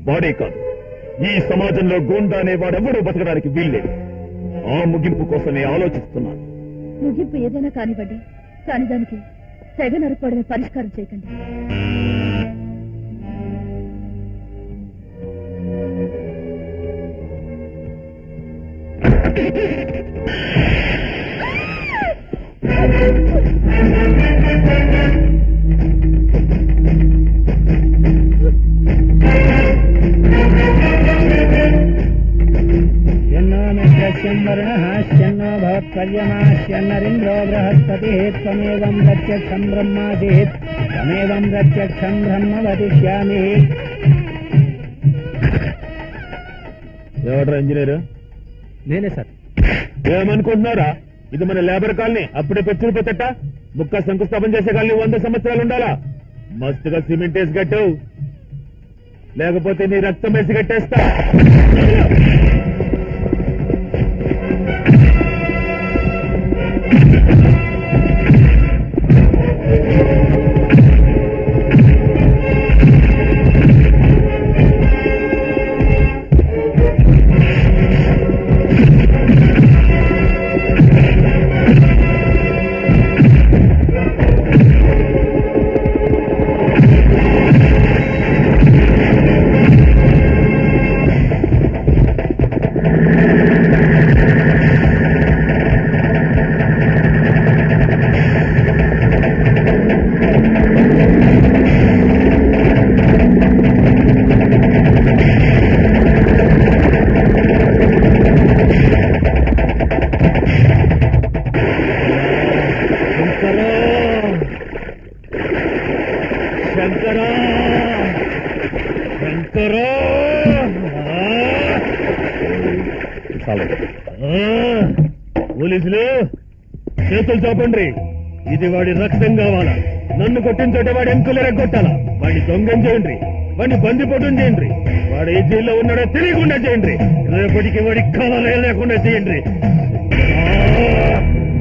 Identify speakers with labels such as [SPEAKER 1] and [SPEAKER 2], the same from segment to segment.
[SPEAKER 1] వాడే కాదు ఈ సమాజంలో గూండా అనే వాడెవడూ బతకడానికి వీల్లేదు ఆ ముగింపు కోసమే ఆలోచిస్తున్నాను
[SPEAKER 2] ముగింపు ఏదైనా కానివ్వండి కాని దానికి తెగ నరుక్కోవడమే పరిష్కారం చేయకండి
[SPEAKER 3] शन्नो मित्रस्यं वर्णः शन्नो भवत्पर्यमाश्यन्नरिन्द्रो बृहस्पतिः त्वमेवं प्रत्यक्षं ब्रह्मासीत् त्वमेवं प्रत्यक्षं ब्रह्म वदिष्यामि
[SPEAKER 1] ఎవడ్రా ఇంజనీర్
[SPEAKER 3] నేనే సార్
[SPEAKER 1] ఏమనుకుంటున్నారా ఇది మన లేబర్ కాలనీ అప్పుడే పెచ్చులు పెట్టట ముక్క శంకుస్థాపన చేసే కాలనీ వంద సంవత్సరాలు ఉండాలా మస్తుగా సిమెంట్ వేసి కట్టు లేకపోతే నీ రక్తం వేసి కట్టేస్తా శంకరా శంకరా శంకరా ఆ! పోలీసులు చేతులు చాపండి ఇది వాడి రక్తం కావాలా నన్ను కొట్టించోటే వాడి ఎంకులు ఎరగొట్టాలా వాడిని దొంగం చేయండి వాడిని బందిపోటం చేయండి వాడు ఏ జైల్లో ఉన్నాడో తెలియకుండా చేయండి రేపటికి వాడి కళలే లేకుండా చేయండి ఆ!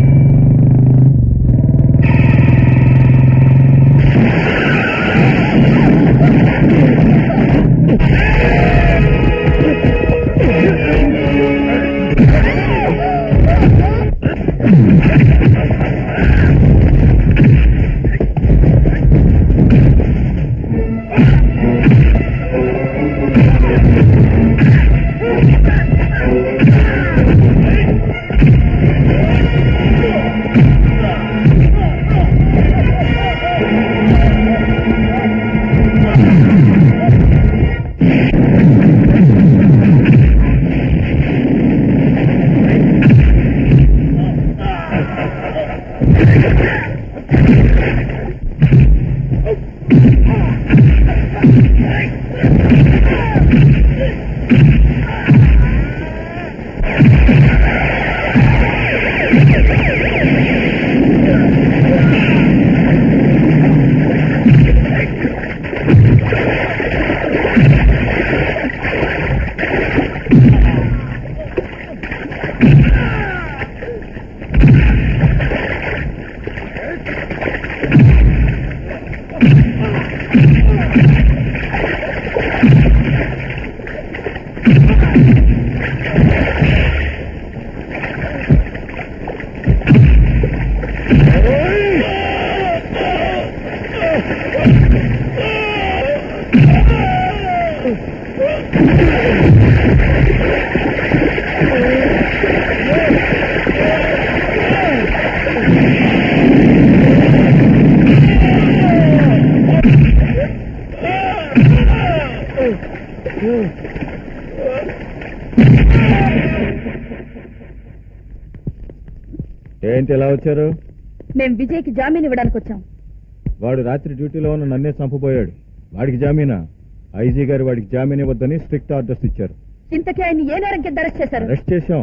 [SPEAKER 4] ఏంటి ఎలా వచ్చారు
[SPEAKER 2] మేం విజయ్కి జామీన్ ఇవ్వడానికి వచ్చాం
[SPEAKER 4] వాడు రాత్రి డ్యూటీలో ఉన్న నన్నే చంపబోయాడు వాడికి జామీనా ఐజీ గారు వాడికి జామీన్ ఇవ్వద్దని స్ట్రిక్ట్ ఆర్డర్స్ ఇచ్చారు
[SPEAKER 2] ఇంతకీ ఆయన ఏ నేరం కింద అరెస్ట్ చేశారు
[SPEAKER 4] అరెస్ట్ చేశాం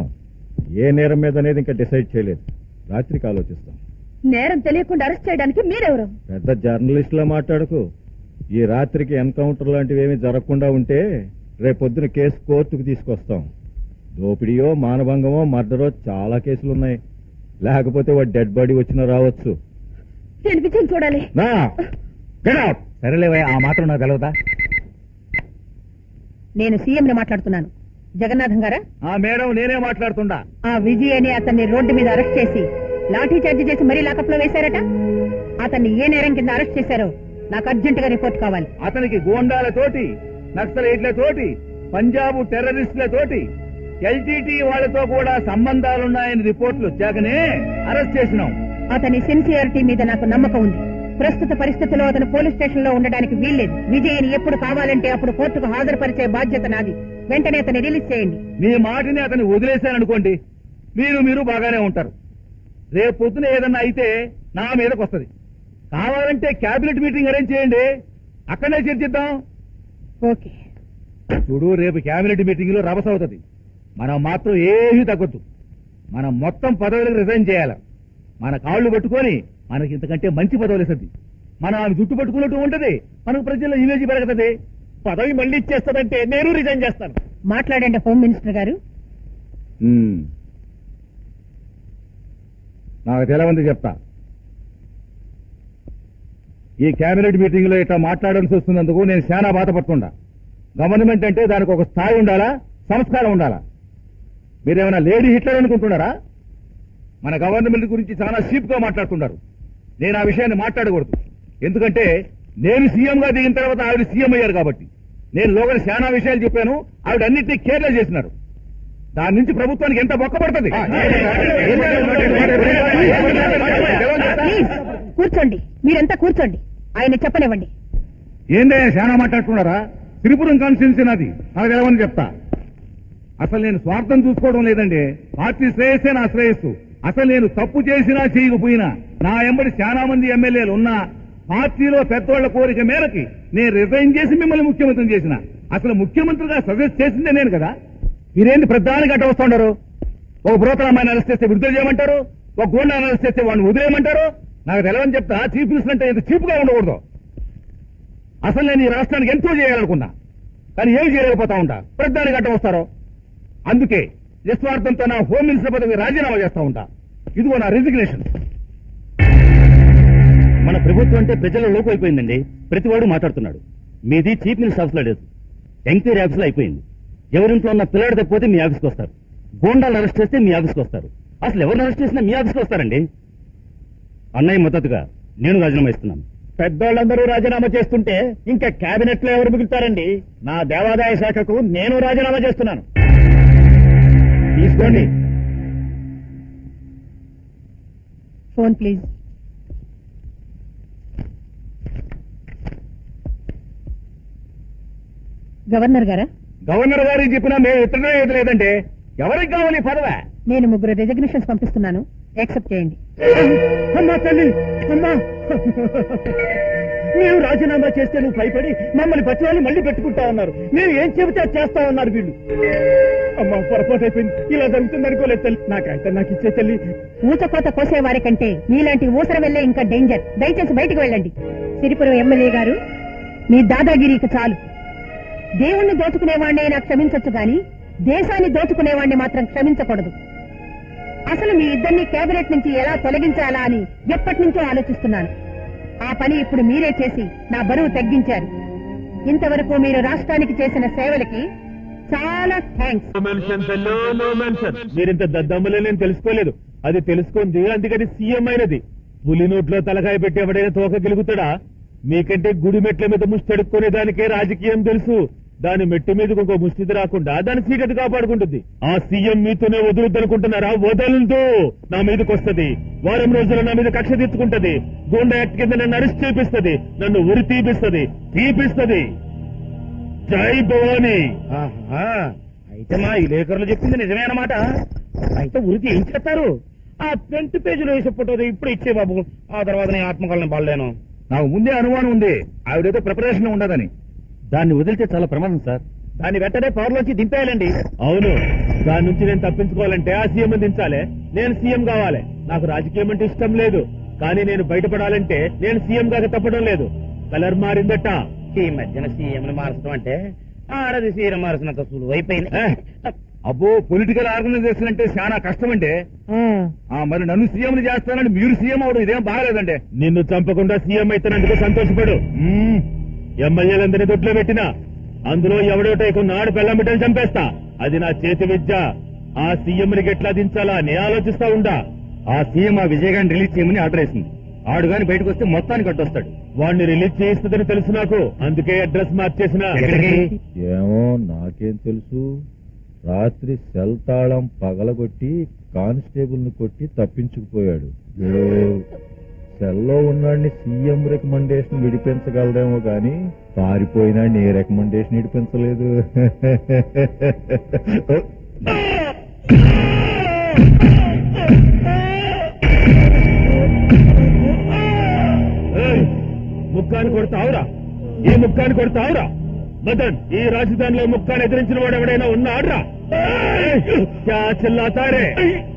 [SPEAKER 4] ఏ నేరం మీద అనేది ఇంకా డిసైడ్ చేయలేదు రాత్రికి ఆలోచిస్తాం
[SPEAKER 2] నేరం తెలియకుండా అరెస్ట్ చేయడానికి మీరెవరు
[SPEAKER 4] పెద్ద జర్నలిస్ట్ లా మాట్లాడకు ఈ రాత్రికి ఎన్కౌంటర్ లాంటివి ఏమీ జరగకుండా ఉంటే రేపొద్దున కేసు కోర్టుకు తీసుకొస్తాం దోపిడీయో మానభంగమో మర్డరో చాలా కేసులున్నాయి లేకపోతే వాడు డెడ్ బాడీ వచ్చినా రావచ్చు
[SPEAKER 2] నేను విజయం చూడాలి
[SPEAKER 4] నా Get out!
[SPEAKER 3] సరేలేవయ్య ఆ మాత్రం నాకు తెలవదా
[SPEAKER 5] నేను సీఎం ని మాట్లాడుతున్నాను జగన్నాథం గారా
[SPEAKER 1] ఆ మేడం నేనే మాట్లాడుతుండా
[SPEAKER 5] ఆ విజయ్ అని అతన్ని రోడ్డు మీద అరెస్ట్ చేసి లాఠీ చార్జ్ చేసి మరీ లాకప్ లో వేశారట అతన్ని ఏ నేరం కింద అరెస్ట్ చేశారో నాకు అర్జెంట్ గా రిపోర్ట్ కావాలి
[SPEAKER 1] అతనికి గోండాలతోటి నక్సలైట్లతోటి పంజాబ్ టెర్రరిస్టులతోటి ఎల్టీటీ వాళ్ళతో కూడా సంబంధాలున్నాయని రిపోర్ట్లు వచ్చాకనే అరెస్ట్ చేసినాం
[SPEAKER 5] అతని సిన్సియారిటీ మీద నాకు నమ్మకం ఉంది ప్రస్తుత పరిస్థితుల్లో అతను పోలీస్ స్టేషన్ లో ఉండడానికి వీల్లేదు విజయ్ని ఎప్పుడు కావాలంటే అప్పుడు కోర్టుకు హాజరుపరిచే బాధ్యత నాది వెంటనే అతన్ని రిలీజ్ చేయండి
[SPEAKER 1] మీ మాటని అతన్ని వదిలేశాననుకోండి మీరు మీరు బాగానే ఉంటారు రేపు పొద్దున ఏదన్నా అయితే నా మీదకి వస్తది కావాలంటే క్యాబినెట్ మీటింగ్ అరేంజ్ చేయండి అక్కడనే చర్చిద్దాం
[SPEAKER 5] ఓకే
[SPEAKER 1] చూడు రేపు క్యాబినెట్ మీటింగ్ లో రభస అవుతుంది మనం మాత్రం ఏమీ తగ్గొద్దు మనం మొత్తం పదవులకు రిజైన్ చేయాలి మన కాళ్ళు పట్టుకొని మనకి ఇంతకంటే మంచి పదవులు ఇస్తుంది మనం ఆమె జుట్టు పట్టుకున్నట్టు ఉంటది మనకు ప్రజల్లో ఇమేజ్ పెరుగుతుంది పదవి మళ్ళీ ఇచ్చేస్తాదంటే నేను రిజైన్ చేస్తాను
[SPEAKER 5] మాట్లాడండి హోమ్ మినిస్టర్ గారు
[SPEAKER 1] ఉమ్. నాకు తెలవంది చెప్తా ఈ కేబినెట్ మీటింగ్ లో ఇట్లా మాట్లాడాల్సి వస్తున్నందుకు నేను చాలా బాధపడుతుండా గవర్నమెంట్ అంటే దానికి ఒక స్థాయి ఉండాలా సంస్కారం ఉండాలా మీరేమైనా లేడీ హిట్లర్ అనుకుంటున్నారా మన గవర్నమెంట్ గురించి చాలా చీప్ గా మాట్లాడుతున్నారు నేను ఆ విషయాన్ని మాట్లాడకూడదు ఎందుకంటే నేను సీఎం గా దిగిన తర్వాత ఆవిడ సీఎం అయ్యారు కాబట్టి నేను లోగల చాలా విషయాలు చెప్పాను ఆవిడ అన్నింటినీ కేర్లెస్ చేసినారు దాని నుంచి ప్రభుత్వానికి ఎంత బొక్క పడుతుంది
[SPEAKER 5] ప్లీజ్ కూర్చోండి మీరంతా కూర్చోండి ఆయన చెప్పనివ్వండి
[SPEAKER 1] ఏందయ్యా చాలా మాట్లాడుతున్నారా త్రిపురం కాన్స్టిట్యున్సీ నాది నాకు తెలవని చెప్తా అసలు నేను స్వార్థం చూసుకోవడం లేదండి పార్టీ శ్రేయస్సే నా శ్రేయస్సు అసలు నేను తప్పు చేసినా చేయకపోయినా నా ఎంబడి చాలా మంది ఎమ్మెల్యేలు ఉన్నా పార్టీలో పెద్దోళ్ల కోరిక మేరకి నేను రిజైన్ చేసి మిమ్మల్ని ముఖ్యమంత్రి చేసిన అసలు ముఖ్యమంత్రిగా సజెస్ట్ చేసిందే నేను కదా మీరేంటి ప్రధానికి అడ్డ వస్తుండారు ఒక బ్రోకర్ అమ్మాయిని అరెస్ట్ చేస్తే విడుదల చేయమంటారు ఒక గోండాన్ని అరెస్ట్ చేస్తే వాడిని వదిలేయమంటారు నాకు తెలవని చెప్తా చీఫ్ మినిస్టర్ అంటే ఇంత చీప్ గా ఉండకూడదు అసలు నేను ఈ రాష్ట్రానికి ఎంతో చేయాలనుకున్నా కానీ ఏమి చేయలేకపోతా ఉంటా ప్రధానికి అడ్డం వస్తారో అందుకే నిస్వార్థంతో నా హోమ్ మినిస్టర్ పదవి రాజీనామా చేస్తా ఉంటా ఇదిగో నా రిజిగ్నేషన్
[SPEAKER 6] మన ప్రభుత్వం అంటే ప్రజల లోపు అయిపోయిందండి ప్రతివాడు మాట్లాడుతున్నాడు మీది చీఫ్ మినిస్టర్ ఆఫీస్ లో లేదు ఎంక్వైరీ ఆఫీస్ లో అయిపోయింది ఎవరింట్లో ఉన్న పిల్లాడు తప్పిపోతే మీ ఆఫీస్కి వస్తారు గోండాలు అరెస్ట్ చేస్తే మీ ఆఫీస్కి వస్తారు అసలు ఎవరిని అరెస్ట్ చేసినా మీ ఆఫీస్కి వస్తారండి అన్నయ్య మద్దతుగా నేను రాజీనామా ఇస్తున్నాను
[SPEAKER 1] పెద్దోళ్ళందరూ రాజీనామా చేస్తుంటే ఇంకా కేబినెట్ లో ఎవరు మిగులుతారండి నా దేవాదాయ శాఖకు నేను రాజీనామా చేస్తున్నాను తీసుకోండి
[SPEAKER 5] ఫోన్ ప్లీజ్ గవర్నర్ గారా
[SPEAKER 1] గవర్నర్ గారికి చెప్పినా మేము ఇతరులే ఏది లేదంటే ఎవరికి కావాలి ఈ పదవే
[SPEAKER 5] నేను ముగ్గురు రెసిగ్నేషన్స్ పంపిస్తున్నాను యాక్సెప్ట్ చేయండి
[SPEAKER 1] అమ్మా తల్లి అమ్మా మేము రాజీనామా చేస్తే నువ్వు భయపడి మమ్మల్ని బతివాలి మళ్ళీ పెట్టుకుంటా ఉన్నారు మేము ఏం చెబితే అది చేస్తా ఉన్నారు వీళ్ళు అమ్మా పొరపాటు అయిపోయింది ఇలా జరుగుతుంది అనుకోలేదు తల్లి నాకంటే నాకు ఇచ్చే తల్లి
[SPEAKER 5] ఊచకోత కోసేవారి కంటే మీలాంటి ఊసర వెళ్ళే ఇంకా డేంజర్ దయచేసి బయటికి వెళ్ళండి సిరిపురం ఎమ్మెల్యే గారు మీ దాదాగిరికి చాలు దేవుణ్ణి దోచుకునేవాడిని అయినా క్షమించొచ్చు గాని దేశాన్ని దోచుకునేవాడిని మాత్రం క్షమించకూడదు అసలు మీ ఇద్దరిని కేబినెట్ నుంచి ఎలా తొలగించాలా అని ఎప్పటి నుంచో ఆలోచిస్తున్నాను ఆ పని ఇప్పుడు మీరే చేసి నా బరువు తగ్గించారు ఇంతవరకు మీరు రాష్ట్రానికి చేసిన సేవలకి చాలా థ్యాంక్స్
[SPEAKER 1] మెన్షన్ నో మెన్షన్ మీరింత దద్దమ్మలే నేను తెలుసుకోలేదు అది తెలుసుకుంది అందుకని సీఎం అయినది పులి నోట్లో తలకాయ పెట్టి ఎవడైనా తోక గెలుగుతాడా మీకంటే గుడి మెట్ల మీద ముష్టడుక్కునే దానికే రాజకీయం తెలుసు దాని మెట్టు మీదకి ఒక ముష్టిది రాకుండా దాని సీకటి కాపాడుకుంటుంది ఆ సీఎం మీతోనే వదులుద్దనుకుంటున్నారా వదలదు నా మీదకి వస్తది వారం రోజులు నా మీద కక్ష తీర్చుకుంటది గోండా యాక్ట్ కింద నన్ను అరెస్ట్ చేపిస్తది నన్ను ఉరి తీపిస్తది తీపిస్తది జై భవానీ అయితే మా విలేకరులు చెప్పింది నిజమే అన్నమాట అయితే ఉరికి ఏం చేస్తారు ఆ ఫ్రంట్ పేజీలో వేసే ఫోటో ఇప్పుడు ఇచ్చే బాబు ఆ తర్వాత నేను ఆత్మకళని పడలేను నాకు ముందే అనుమానం ఉంది ఆవిడేదో ప్రిపరేషన్ ఉండదని
[SPEAKER 6] దాన్ని వదిలితే చాలా ప్రమాదం సార్
[SPEAKER 1] దాన్ని వెంటనే పవర్లోంచి దింపేయాలండి అవును దాని నుంచి నేను తప్పించుకోవాలంటే ఆ సీఎం దించాలి నేను సీఎం కావాలి నాకు రాజకీయం అంటే ఇష్టం లేదు కానీ నేను బయటపడాలంటే నేను సీఎం కాక తప్పడం లేదు కలర్ మారిందట
[SPEAKER 3] ఈ మధ్యన సీఎం మార్చడం అంటే ఆడది సీఎం మార్చినంత సులువు అయిపోయింది
[SPEAKER 1] ఏ, అబ్బో పొలిటికల్ ఆర్గనైజేషన్ అంటే చాలా కష్టం అంటే ఆ, మరి నన్ను సీఎం చేస్తానని మీరు సీఎం అవడం ఇదేం బాగలేదండి నిన్ను చంపకుండా సీఎం అయితేనందుకు సంతోషపడు మ్మ్. ఎమ్మెల్యేలందరినీ దొడ్లో పెట్టినా అందులో ఎవడోటో కొన్ని ఆడు పెళ్ళం బిడ్డలు చంపేస్తా అది నా చేతి విద్య ఆ సీఎంకి ఎట్లా దించాలా నే ఆలోచిస్తా ఉండా
[SPEAKER 6] ఆ సీఎం ఆ విజయగాన్ని రిలీజ్ చేయమని ఆర్డర్ వేసింది ఆడు గాని బయటకు వస్తే మొత్తానికి అడ్డొస్తాడు
[SPEAKER 1] వాడిని రిలీజ్ చేయిస్తుందని తెలుసు నాకు అందుకే అడ్రస్ మార్చేసిన
[SPEAKER 6] ఎక్కడికి?
[SPEAKER 4] ఏమో నాకేం తెలుసు రాత్రి సెల్ తాళం పగలగొట్టి కానిస్టేబుల్ ని కొట్టి తప్పించుకుపోయాడు వీడు సెల్లో ఉన్నాడిని సీఎం రికమెండేషన్ విడిపించగలదేమో గాని పారిపోయినాడిని ఏ రికమెండేషన్ విడిపించలేదు
[SPEAKER 1] ఏయ్, ముక్కాని కొడతావురా ఈ ముక్కాని కొడతావురా మదన్ ఈ రాజధానిలో ముక్కాని ఎదిరించిన వాడు ఎవడైనా ఉన్నాడ్రా ఏయ్, క్యా చిల్లాతారే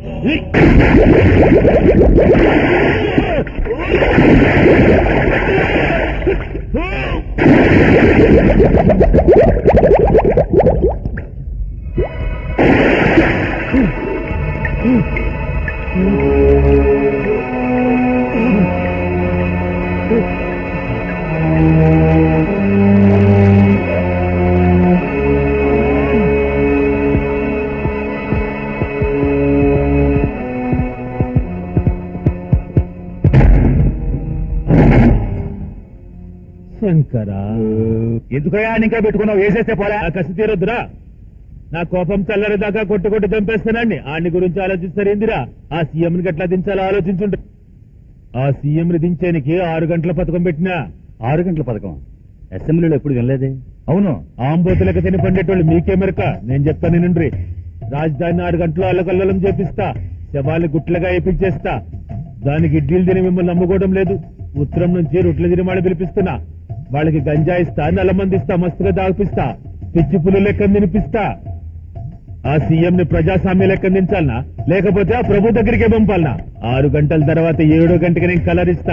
[SPEAKER 1] శంకరా
[SPEAKER 6] ఎందుకయ్యా ఇంకా పెట్టుకున్నావు వేసేస్తే పోలే
[SPEAKER 1] ఆ కసి తీరొద్దురా నా కోపం చల్లరిదాకా కొట్టు కొట్టు చంపేస్తానండి ఆడిని గురించి ఆలోచిస్తారేందిరా ఆ సీఎం ని గట్లా దించాలో ఆలోచించుంటు ఆ సీఎం ని దించేనికి ఆరు గంటల పథకం పెట్టినా
[SPEAKER 6] ఆరు గంటల పథకం అసెంబ్లీలో ఎప్పుడు వినలేదే
[SPEAKER 4] అవును
[SPEAKER 1] ఆంబోతులకు తిని పండేటోళ్ళు మీకే మెరక నేను చెప్తాను నిండ్రి రాజధాని ఆరు గంటలు అల్లకల్లోలం చేపిస్తా శవాలు గుట్లుగా వేపించేస్తా దానికి ఇడ్లీలు తిని మిమ్మల్ని నమ్ముకోవడం లేదు ఉత్తరం నుంచి రొట్ల తిని వాళ్ళు పిలిపిస్తున్నా వాళ్ళకి గంజా ఇస్తా నల్లమందిస్తా మస్తుగా దాగిపిస్తా పిచ్చి పులు లెక్క తినిపిస్తా ఆ సీఎం ని ప్రజాస్వామ్య లెక్క దించాలనా లేకపోతే ఆ ప్రభు దగ్గరికే పంపాలనా ఆరు గంటల తర్వాత ఏడో గంటకి నేను కలరిస్తా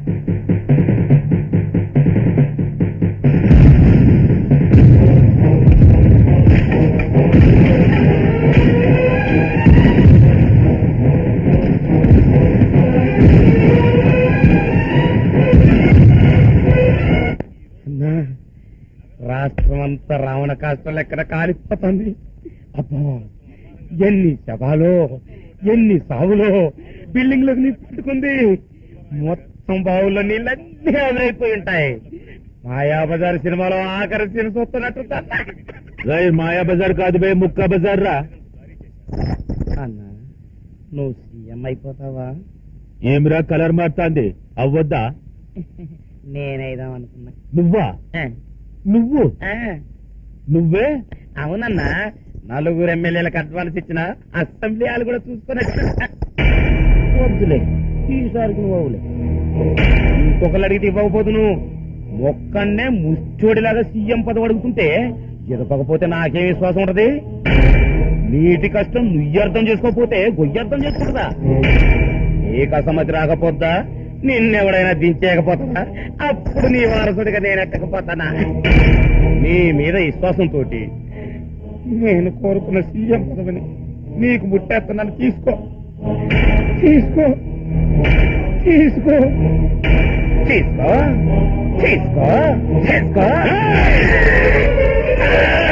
[SPEAKER 3] అన్నా రాష్ట్రం అంతా రావణ కాష్టం ఎక్కడ కాలిపోతుంది అబ్బా ఎన్ని శవాలో ఎన్ని సావులో బిల్డింగ్లకు నీ పట్టుకుంది మొత్తం బావుల్లో నీళ్ళన్నీ ఆవిరైపోయి ఉంటాయి మాయాబజార్ సినిమాలో ఆఖరి సీన్ చూస్తున్నట్టు
[SPEAKER 1] రై మాయా బజార్ కాదు బే ముక్కా బజార్ రా
[SPEAKER 3] అన్నా నువ్వు సీఎం అయిపోతావా
[SPEAKER 1] ఏమిరా కలర్ మారుతాంది అవ్వద్దా
[SPEAKER 3] నేనైదాం అనుకున్నా
[SPEAKER 1] నువ్వా
[SPEAKER 3] ఆ,
[SPEAKER 1] నువ్వు
[SPEAKER 3] ఆ,
[SPEAKER 1] నువ్వే
[SPEAKER 3] అవునన్నా నలుగురు ఎమ్మెల్యేలకు అడ్వాన్స్ ఇచ్చిన అసెంబ్లీ వాళ్ళు కూడా చూసుకుని వద్దులే ఈసారికి నువ్వు అవులే ఇంకొకరు అడిగితే ఇవ్వకపోదు నువ్వు ఒక్కనే ముచ్చోడిలాగా సీఎం పదవి అడుగుతుంటే ఎదపకపోతే నాకేం విశ్వాసం ఉంటది నీటి కష్టం నువ్వు అర్థం చేసుకోకపోతే గొయ్యి అర్థం చేసుకుంటుందా నీకు అసమ్మతి రాకపోద్దా నిన్నెవడైనా దించేయకపోతా అప్పుడు నీ వారసుడిగా నేను ఎట్టకపోతానా నీ మీద విశ్వాసంతో నేను కోరుకున్న సీఎం పదవిని నీకు ముట్టేస్తున్నాను తీసుకో తీసుకో తీసుకో తీసుకో తీసుకో తీసుకో